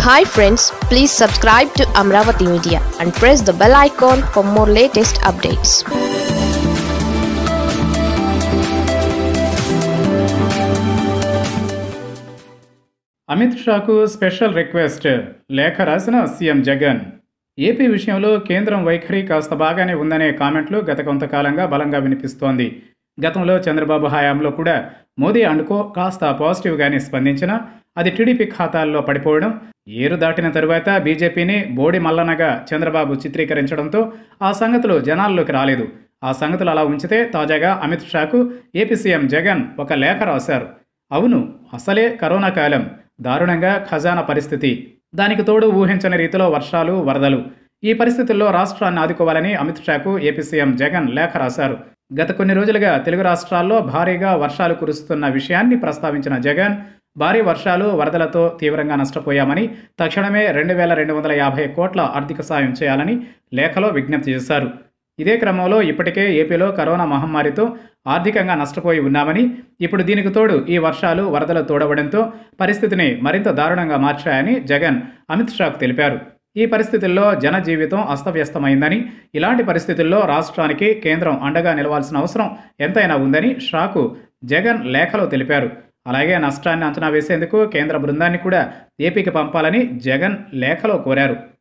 hi friends please subscribe to Amaravati media and press the bell icon for more latest updates Amit షాకు special request లేఖ రాసిన CM Jagan AP విషయంలో కేంద్రం వైఖరి కాస్త బాగానే ఉందనే కామెంట్లు గత కొంతకాలంగా బలంగా వినిపిస్తోంది గతంలో చంద్రబాబు హయాంలో కూడా మోదీ అండుకో కాస్త పాజిటివ్గానే స్పందించినా అది టీడీపీ ఖాతాల్లో పడిపోవడం ఏరు దాటిన తరువాత బీజేపీని బోడి మల్లనగా చంద్రబాబు చిత్రీకరించడంతో ఆ సంగతులు జనాల్లోకి రాలేదు ఆ సంగతులు అలా ఉంచితే తాజాగా అమిత్ షాకు ఏపీ సీఎం జగన్ ఒక లేఖ రాశారు అవును అసలే కరోనా కాలం దారుణంగా ఖజానా పరిస్థితి దానికి తోడు ఊహించని రీతిలో వర్షాలు వరదలు ఈ పరిస్థితుల్లో రాష్ట్రాన్ని ఆదుకోవాలని అమిత్ షాకు ఏపీ సీఎం జగన్ లేఖ రాశారు గత కొన్ని రోజులుగా తెలుగు రాష్ట్రాల్లో భారీగా వర్షాలు కురుస్తున్న విషయాన్ని ప్రస్తావించిన జగన్ భారీ వర్షాలు వరదలతో తీవ్రంగా నష్టపోయామని తక్షణమే రెండు వేల రెండు వందల యాభై కోట్ల ఆర్థిక సాయం చేయాలని లేఖలో విజ్ఞప్తి చేశారు ఇదే క్రమంలో ఇప్పటికే ఏపీలో కరోనా మహమ్మారితో ఆర్థికంగా నష్టపోయి ఉన్నామని ఇప్పుడు దీనికి తోడు ఈ వర్షాలు వరదలు తోడవడంతో పరిస్థితిని మరింత దారుణంగా మార్చాయని జగన్ అమిత్ షాకు తెలిపారు ఈ పరిస్థితుల్లో జన జీవితం అస్తవ్యస్తమైందని ఇలాంటి పరిస్థితుల్లో రాష్ట్రానికి కేంద్రం అండగా నిలవాల్సిన అవసరం ఎంతైనా ఉందని షాకు జగన్ లేఖలో తెలిపారు అలాగే నష్టాన్ని అంచనా వేసేందుకు కేంద్ర బృందాన్ని కూడా ఏపీకి పంపాలని జగన్ లేఖలో కోరారు